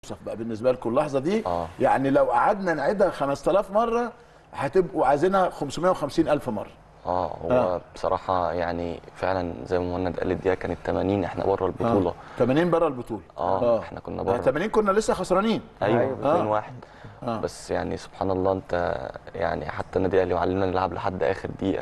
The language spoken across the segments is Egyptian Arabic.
بقى بالنسبه لكم اللحظه دي آه. يعني لو قعدنا نعيدها 5000 مره هتبقوا عايزينها 550 الف مره اه هو آه. بصراحه يعني فعلا زي ما مهند قال الدقيقه كانت 80 احنا بره البطوله 80 بره البطوله اه احنا كنا يعني بره 80 كنا لسه خسرانين ايوه أيوة. 2 1 آه. بس يعني سبحان الله انت يعني حتى النادي الاهلي وعلمنا نلعب لحد اخر دقيقه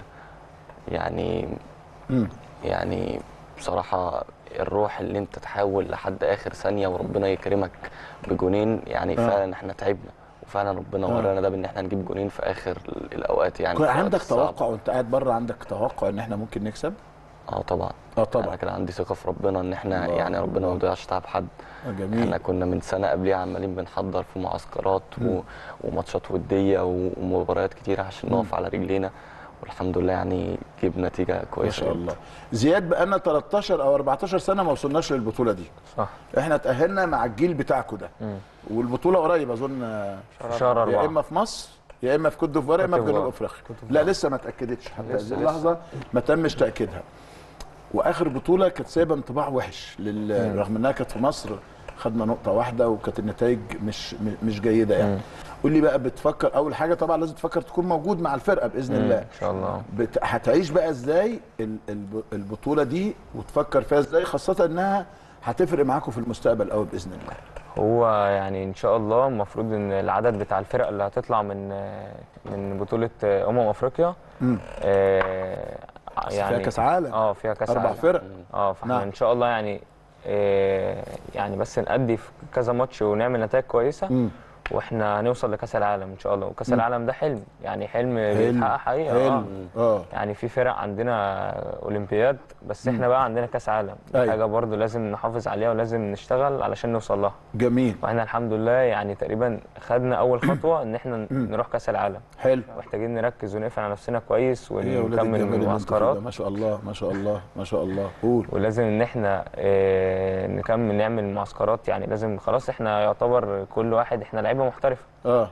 يعني مم. يعني بصراحه الروح اللي انت تحاول لحد اخر ثانيه وربنا يكرمك بجونين يعني آه. فعلا احنا تعبنا وفعلا ربنا آه. ورانا ده بان احنا نجيب جونين في اخر الاوقات يعني كان في الأوقات عندك الصعبة. توقع وانت قاعد بره عندك توقع ان احنا ممكن نكسب اه طبعا اه طبعا انا كان عندي ثقه في ربنا ان احنا الله، يعني ربنا الله. ما يضيعش تعب حد آه، احنا جميل كنا من سنه قبليها عمالين بنحضر في معسكرات و... وماتشات وديه و- ومباريات كتيره عشان مم. نقف على رجلينا والحمد لله يعني جيب نتيجه كويسه ما شاء جدا. الله زياد بقالنا 13 او 14 سنه ما وصلناش للبطوله دي صح احنا تاهلنا مع الجيل بتاعكم ده مم. والبطوله قريب اظن آه، شهر يا أربعة اما في مصر يا اما في كوت ديفوار يا اما في كوت جنوب ديفوار. افريقيا لا لسه ما اتاكدتش حتى هذه لسه- اللحظه ما تمش تاكيدها واخر بطوله كانت سايبه انطباع وحش لل... رغم انها كانت في مصر خدنا نقطه واحده وكانت النتائج مش م- مش جيده يعني مم. قول لي بقى بتفكر اول حاجه طبعا لازم تفكر تكون موجود مع الفرقه باذن الله ان شاء الله بت... هتعيش بقى ازاي ال- الب- البطوله دي وتفكر فيها ازاي خاصه انها هتفرق معاكم في المستقبل قوي باذن الله هو يعني ان شاء الله المفروض ان العدد بتاع الفرق اللي هتطلع من من بطوله امم افريقيا مم. آه، فيها كاس عالم اه فيها كاس اربع عالم فرق اه فاحنا نعم. ان شاء الله يعني آه، يعني بس نأدي في كذا ماتش ونعمل نتائج كويسه مم. واحنا هنوصل لكاس العالم ان شاء الله وكاس مم. العالم ده حلم يعني حلم حلم. بيتحقق حقيقه اه حلو اه يعني في فرق عندنا اولمبياد بس احنا بقى عندنا كاس عالم دي أيوة. حاجه برضو لازم نحافظ عليها ولازم نشتغل علشان نوصل لها جميل واحنا الحمد لله يعني تقريبا خدنا اول خطوه ان احنا نروح كاس العالم حلو محتاجين نركز ونقفل على نفسنا كويس ايه يا ولاد ونكمل الجمال اللي انتوا فيه المعسكرات ده؟ ما شاء الله ما شاء الله ما شاء الله قول ولازم ان احنا آه، نكمل نعمل معسكرات يعني لازم خلاص احنا يعتبر كل واحد احنا لعيبه محترفه اه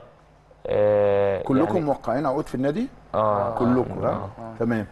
آه، كلكم يعني موقعين عقود في النادي اه كلكم ها آه. تمام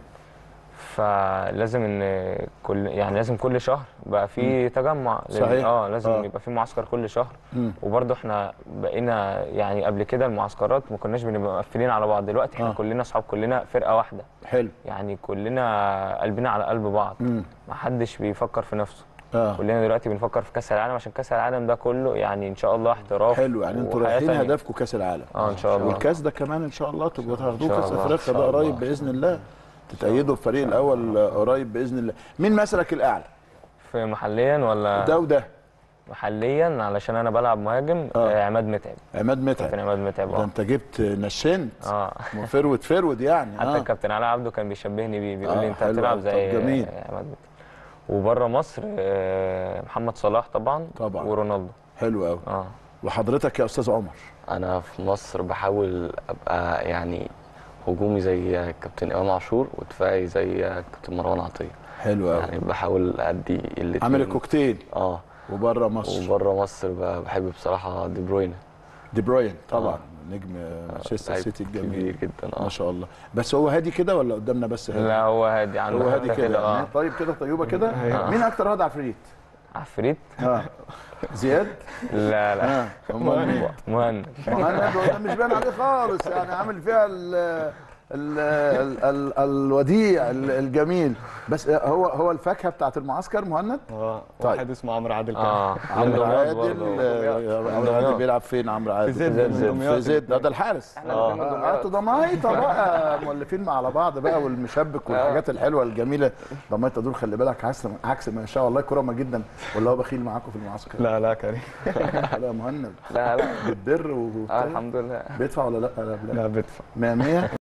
فلازم ان كل يعني لازم كل شهر بقى في تجمع لل- صحيح. اه لازم آه. يبقى في معسكر كل شهر مم. وبرضه احنا بقينا يعني قبل كده المعسكرات ما كناش بنبقى مقفلين على بعض دلوقتي احنا آه. آه. كلنا اصحاب كلنا فرقه واحده حلو يعني كلنا قلبنا على قلب بعض مم. ما حدش بيفكر في نفسه اه كلنا دلوقتي بنفكر في كاس العالم عشان كاس العالم ده كله يعني ان شاء الله احتراف حلو يعني انتوا وحياة رايحين تانية. هدفكم كاس العالم اه ان شاء الله والكاس ده كمان ان شاء الله تبقوا تاخدوه إن شاء كاس الله، افريقيا إن ده شاء قريب الله. باذن الله تتأيدوا الفريق الاول آه، قريب باذن الله مين مثلك الاعلى في محليا ولا ده وده محليا علشان انا بلعب مهاجم آه. آه. عماد متعب عماد كابتن متعب عماد متعب ده اه انت جبت نشنت اه فرود فرود يعني حتى اه الكابتن علاء عبده كان بيشبهني بيه بيقول آه، لي انت حلو هتلعب أوي. زي طب جميل. عماد متعب وبره مصر آه، محمد صلاح طبعا طبعا. ورونالدو حلو قوي اه وحضرتك يا استاذ عمر انا في مصر بحاول ابقى يعني هجومي زي كابتن امام عاشور ودفاعي زي كابتن مروان عطيه حلو قوي يعني بحاول ادي الاثنين عامل الكوكتيل اه وبره مصر وبره مصر ب- بحب بصراحه دي بروين دي بروين طبعا آه. نجم مانشستر لعيب سيتي كبير الجميل جدا ما اه شاء الله بس هو هادي كده ولا قدامنا بس هادي لا هو هادي عنده هو هادي حتة كده اه يعني طيب كده طيوبه كده مين اكتر واد عفريت عفريت اه زياد لا لا اه امال مين مهند مهند هو ده مش باين عليه خالص يعني عامل فيها ال ال ال ال الوديع ال- الجميل بس هو هو الفاكهه بتاعت المعسكر مهند اه طيب. واحد اسمه عمرو عادل كان اه من عمرو دمياط عادل برضه. آه، عمرو عادل بيلعب فين عمرو عادل في زد زد- من زد. دمياط. في زد ده, ده الحارس آه. اه انتوا ضمايطه بقى مؤلفين مع بعض بقى والمشبك والحاجات الحلوه الجميله ضمايطه دول خلي بالك عكس عكس ما شاء الله كرمه جدا ولا هو بخيل معاكم في المعسكر لا لا كريم لا مهند لا لا بتبر اه وبتاع الحمد لله بيدفع ولا لا لا لا لا بدفع 100 100